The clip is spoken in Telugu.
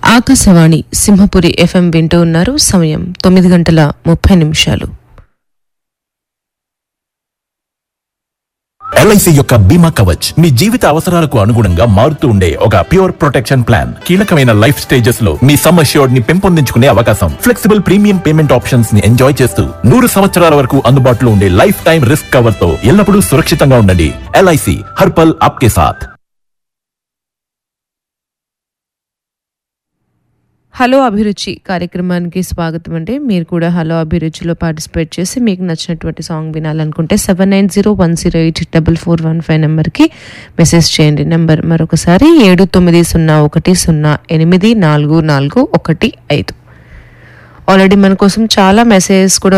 ఆకాశవాణి సింహపురి ఎఫ్ఎం వింటూ ఉన్నారు సమయం తొమ్మిది గంటల ముప్పై నిమిషాలు ఎల్ఐసి యొక్క బీమా కవచ్ మీ జీవిత అవసరాలకు అనుగుణంగా మారుతూ ఉండే ఒక ప్యూర్ ప్రొటెక్షన్ ప్లాన్ కీలకమైన లైఫ్ స్టేజెస్ లో మీ సమ్ అష్యూర్డ్ ని పెంపొందించుకునే అవకాశం ఫ్లెక్సిబుల్ ప్రీమియం పేమెంట్ ఆప్షన్స్ ని ఎంజాయ్ చేస్తూ నూరు సంవత్సరాల వరకు అందుబాటులో ఉండే లైఫ్ టైం రిస్క్ కవర్ తో ఎల్లప్పుడూ సురక్షితంగా ఉండండి ఎల్ఐసి హర్పల్ ఆప్కే సాథ్ హలో అభిరుచి కార్యక్రమానికి స్వాగతం అండి మీరు కూడా హలో అభిరుచిలో పార్టిసిపేట్ చేసి మీకు నచ్చినటువంటి సాంగ్ వినాలనుకుంటే seven nine zero one zero eight double four one five నెంబర్కి మెసేజ్ చేయండి నెంబర్ మరొకసారి ఏడు తొమ్మిది సున్నా ఒకటి సున్నా ఎనిమిది నాలుగు నాలుగు ఒకటి ఐదు ఆల్రెడీ మన కోసం చాలా మెసేజెస్ కూడా